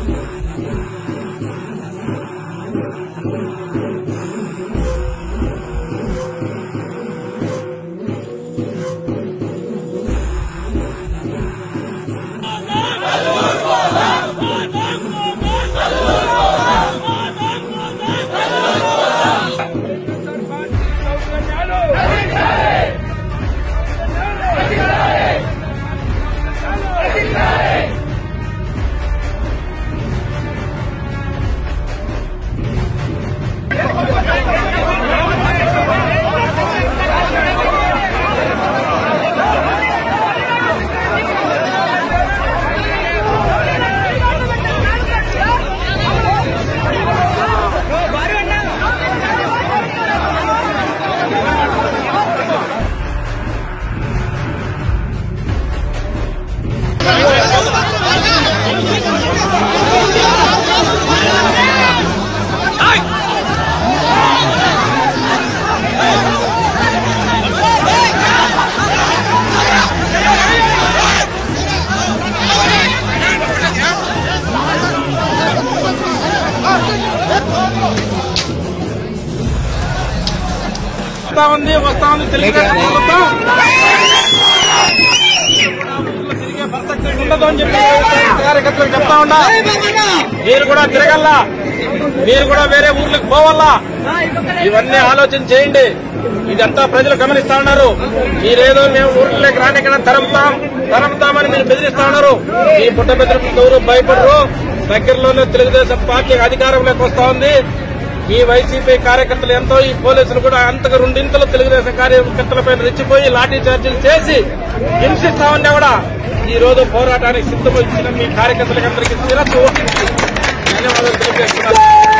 వస్తా ఉంది వస్తా ఉంది తెలుగుదేశం ప్రభుత్వం తిరిగే ప్రసక్తి ఉండదు అని చెప్పి కార్యకర్తలకు చెప్తా ఉన్నా మీరు కూడా తిరగల్లా మీరు కూడా వేరే ఊర్లకు పోవాలా ఇవన్నీ ఆలోచన చేయండి ఇదంతా ప్రజలు గమనిస్తా ఉన్నారు మీరేదో మేము ఊర్లోకి రానికన్నా తరుముతాం తరుముతామని మీరు బెదిరిస్తా ఉన్నారు ఈ పుట్ట బెదిరింపులకు ఎవరు భయపడరు దగ్గరలోనే తెలుగుదేశం పార్టీ అధికారంలోకి వస్తా ఉంది ఈ వైసీపీ కార్యకర్తలు ఎంతో ఈ పోలీసులు కూడా అంతకు రెండింతలు తెలుగుదేశం కార్యకర్తలపై రెచ్చిపోయి లాఠీ చార్జీలు చేసి హింసిస్తా ఉన్నా కూడా ఈ రోజు పోరాటానికి సిద్ధమొచ్చిన మీ కార్యకర్తలకు అందరికీ శిరస్సు వహించి ధన్యవాదాలు తెలియజేస్తున్నాను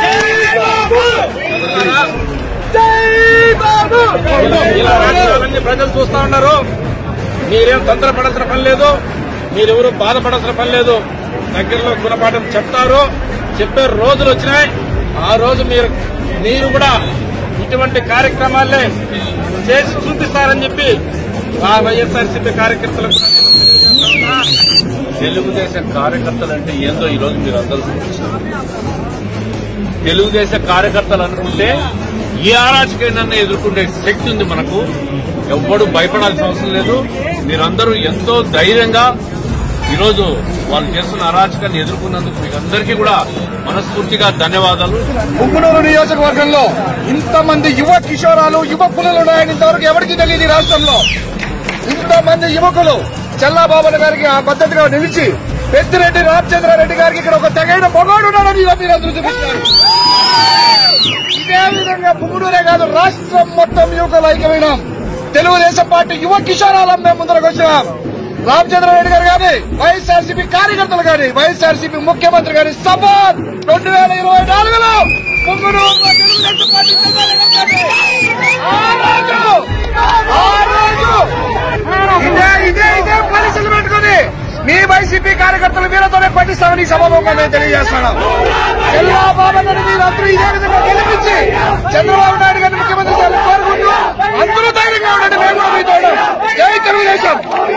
ఇలా- ఇలా రాష్ట్రాలన్నీ ప్రజలు చూస్తా ఉన్నారు మీరేం తొందరపడాల్సిన పని లేదు మీరెవరు బాధపడాల్సిన పని లేదు దగ్గరలో గుణపాఠం చెప్తారు చెప్పే రోజులు వచ్చినాయి ఆ రోజు మీరు మీరు కూడా ఇటువంటి కార్యక్రమాలే చేసి చూపిస్తారని చెప్పి ఆ వైఎస్ఆర్సీపీ కార్యకర్తలకు తెలియజేస్తా ఉన్నా. తెలుగుదేశం కార్యకర్తలు అంటే ఏందో ఈ రోజు మీరు అందరూ చూపిస్తున్నారు తెలుగుదేశం కార్యకర్తలు అనుకుంటే ఏ అరాచకైనా ఎదుర్కొనే శక్తి ఉంది మనకు ఎవ్వడు భయపడాల్సిన అవసరం లేదు మీరందరూ ఎంతో ధైర్యంగా ఈరోజు వాళ్ళు చేస్తున్న అరాచకాన్ని ఎదుర్కొన్నందుకు మీకు అందరికీ కూడా మనస్ఫూర్తిగా ధన్యవాదాలు ముగ్గునూరు నియోజకవర్గంలో ఇంతమంది యువ కిషోరాలు యువ పులులు ఉన్నాయని ఇంతవరకు ఎవరికి తెలియదు ఈ రాష్ట్రంలో ఇంతమంది యువకులు చల్లాబాబు గారికి ఆ పద్ధతిగా నిలిచి పెద్దిరెడ్డి రామచంద్రారెడ్డి గారికి ఇక్కడ ఒక తెగైన మొగాడు ఉన్నాడని ఇవాళ మీరు అందరూ చూపిస్తారు ఇదే విధంగా పుంగుడూరే కాదు రాష్ట్రం మొత్తం యువకులు ఐక్యమైనాం తెలుగుదేశం పార్టీ యువ కిషోరాలం మేము ముందరకు వచ్చినాం రామచంద్రారెడ్డి గారు గాని వైఎస్ఆర్సీపీ కార్యకర్తలు గాని వైఎస్ఆర్సీపీ ముఖ్యమంత్రి గారి సపోర్ట్ రెండు వేల ఇరవై నాలుగులో పుంగుడూరులో తెలుగుదేశం పార్టీ జెండా ఎగరవేయాలి. ఆ రోజు ఆ రోజు ఇదే ఇదే ఇదే పోలీసులు పెట్టుకుని మీ వైసీపీ కార్యకర్తలు మీరతోనే పట్టిస్తామని ఈ సభాముఖంగా మేము తెలియజేస్తున్నాం చంద్రబాబు నాయుడు మీరందరూ ఇదే విధంగా గెలిపించి చంద్రబాబు నాయుడు గారిని ముఖ్యమంత్రి చేయాలని కోరుకుంటూ అందరూ ధైర్యంగా ఉండండి మేము కూడా మీతో ఉన్నాం. జై తెలుగుదేశం